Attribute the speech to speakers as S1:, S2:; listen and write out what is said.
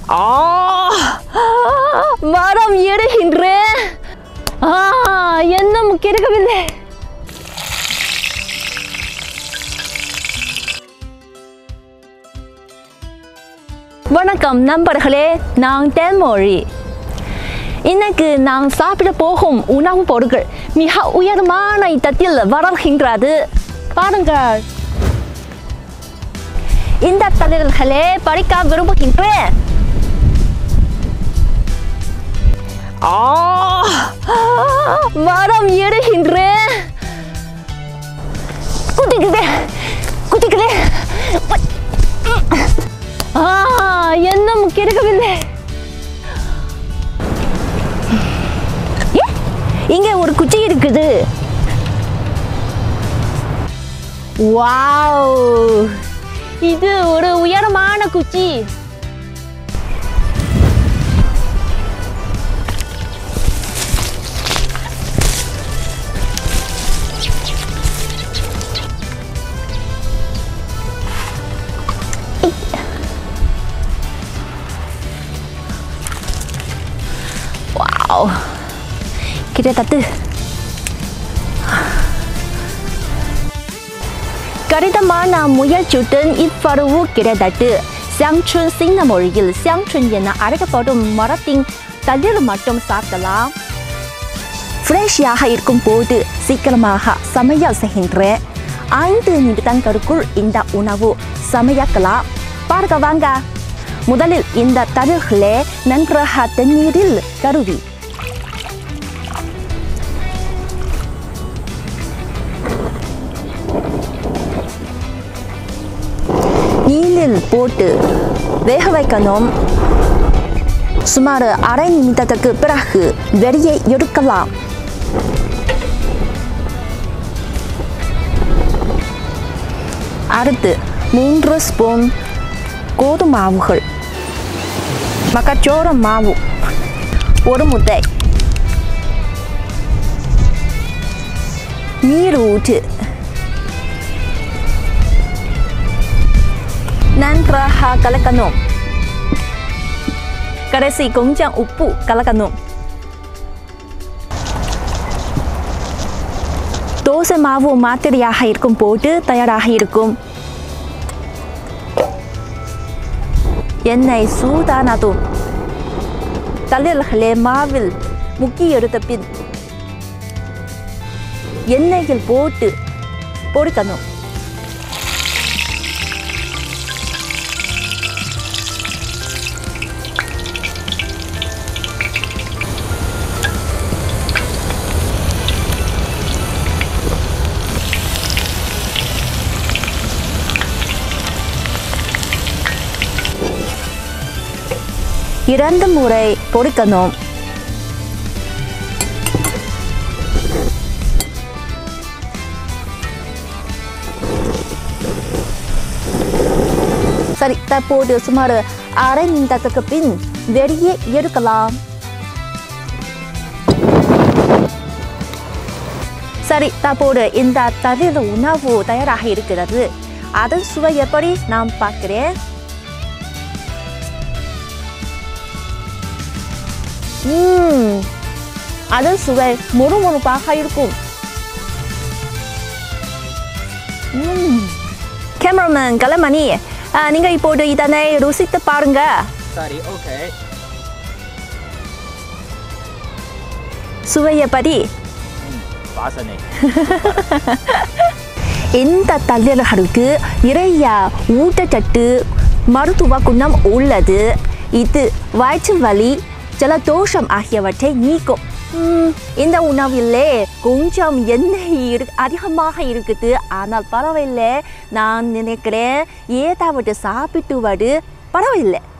S1: ஆ மரம் ஏறுகின்றேன் ஆ இன்னும் கிடைக்கவில்லை வணக்கம் நண்பர்களே நான் தென்மொழி இன்னைக்கு நான் சாப்பிட போகும் உணவுப் பொருட்கள் மிக உயரமான இடத்தில் வளர்கின்றது பாருங்கள் இந்த தளிர்களே படிக்க விரும்புகின்றேன் ஆ மரம் ஏறுகின்றேன் குதிக்குதே குதிக்குதே ஆ இன்னும் கிடைக்கவில்லை ஏ, இங்கே ஒரு குச்சி இருக்குது வாவ் இது ஒரு உயரமான குச்சி வாவ் கிட்டத்தட்ட கடிதமான முயற்சியுடன் இப்பருவு கிடைத்தது சியாங்சுன் சின்ன மொழியில் சியாங்சுன் என அழைக்கப்படும் மரத்தின் தளிர் மட்டும் சாப்பிடலாம் ஃப்ரெஷ்ஷாக இருக்கும் போது சீக்கிரமாக சமையல் செய்கின்றேன் ஐந்து நிமிடங்களுக்குள் இந்த உணவு சமைக்கலாம் பார்க்க வாங்க முதலில் இந்த தளிர்களை நன்றாக தண்ணீரில் கழுவி நீரில் போட்டு வேக வைக்கணும் சுமார் அரை நிமிடத்துக்கு பிறகு வெளியே எடுக்கலாம் அடுத்து மூன்று ஸ்பூன் கோதுமாவுகள் மக்காச்சோள மாவு ஒரு முட்டை நீர் ஊற்று நன்றாக கலக்கணும் கடைசி கொஞ்சம் உப்பு கலக்கணும் தோசை மாவு மாதிரியாக இருக்கும் போட்டு தயாராக இருக்கும் எண்ணெய் சூடானதும் தளிர்களை மாவில் முக்கி எடுத்த பின் எண்ணெயில் போட்டு பொரிக்கணும் இரண்டு முறை பொரிக்கணும் சரி தற்போது சுமார் அரை நிமிடத்துக்கு பின் வெளியே எடுக்கலாம் சரி தற்போது இந்த தவிர உணவு தயாராக இருக்கிறது அதன் சுவை எப்படி நான் பார்க்கிறேன் ம் அதன் சுவை முறுமுறுப்பாக இருக்கும் ம் கேமராமேன் கலைமணி ஆ, நீங்க இப்போது இதனை ருசித்து பாருங்க
S2: சரி ஓகே
S1: சுவை எப்படி
S2: வாசனை
S1: இந்த தளிர்களுக்கு நிறைய ஊட்டச்சத்து மருத்துவ குணம் உள்ளது இது வயிற்று வலி ஜலதோஷம் ஆகியவற்றை நீக்கும் ம், இந்த உணவிலே கொஞ்சம் எண்ணெய் இரு அதிகமாக இருக்குது ஆனால் பரவாயில்லை நான் நினைக்கிறேன் ஏதாவது சாப்பிட்டு வரு பரவாயில்லை